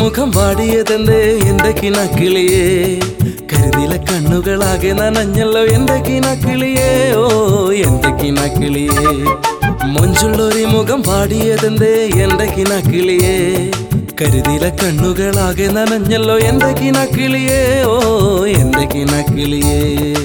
മുഖം വാടിയതെന്തേ എന്റെ കിണക്കിളിയേ കരുതില കണ്ണുകളാകെ നനഞ്ഞല്ലോ എന്റെ കിണക്കിളിയേ ഓ എന്റെ കിണക്കിളിയേ മൊഞ്ചുള്ളൊരു മുഖം വാടിയതെന്തേ എന്റെ കിണക്കിളിയേ കരുതില കണ്ണുകളാകെ നനഞ്ഞല്ലോ എന്റെ കിണക്കിളിയേ ഓ എന്റെ കിണക്കിളിയേ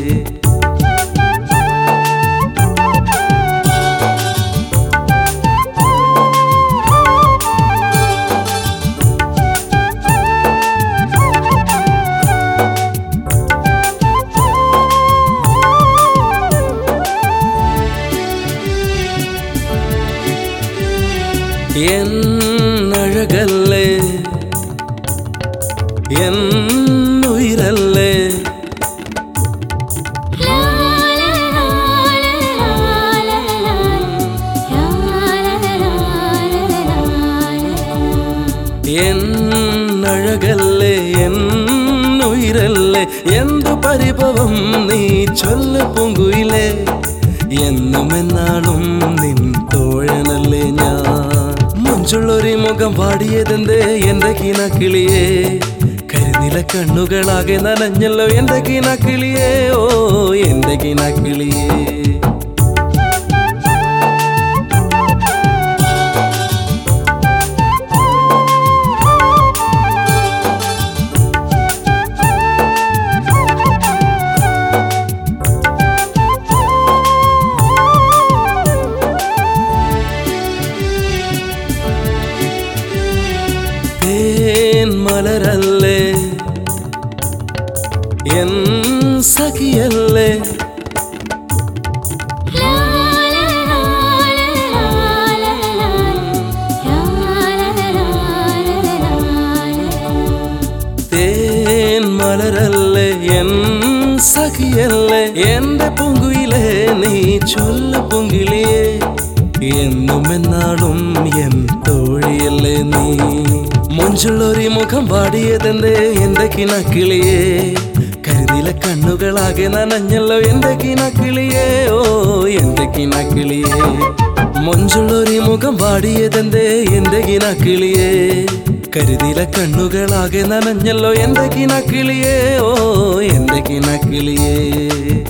എൻ അഴകല്ലേ എൻ ഉയരല്ലേ എൻ അഴകല്ലേ എൻ ഉയരല്ലേ എന്തു പരിഭവം നീ ചൊല്ല പൂങ്കുയിലേ എന്നും എന്നാളും നിൻ തോഴനല്ലേ ഞാൻ മുഞ്ചുള്ളൊരു മുഖം വാടിയതെന്തേ എന്റെ കിണക്കിളിയേ കരുനില കണ്ണുകളാകെ നനഞ്ഞല്ലോ എന്റെ കിണക്കിളിയേ ഓ എന്റെ കിണക്കിളിയേ തേൻ മലരല്ലേ എൻ സഖിയല്ലേ തേൻ മലരല്ലേ എൻ സഖിയല്ലേ എന്റെ പൊങ്കുയിലേ നീ ചൊല്ല പൊങ്കിളിയേ എന്നും എന്നാളും എൻ തോഴിയല്ലേ നീ മൊഞ്ചുള്ളൊരു മുഖം വാടിയതെന്തേ എന്റെ കിണക്കിളിയേ കരുതില കണ്ണുകളാകെ നനഞ്ഞല്ലോ എന്റെ കിണക്കിളിയേ ഓ എന്റെ കിണക്കിളിയേ മൊഞ്ചുള്ളൊരു മുഖം വാടിയതെന്തേ എന്റെ കിണക്കിളിയേ കരുതില കണ്ണുകളാകെ നനഞ്ഞല്ലോ എന്റെ കിണക്കിളിയേ ഓ എന്റെ കിണക്കിളിയേ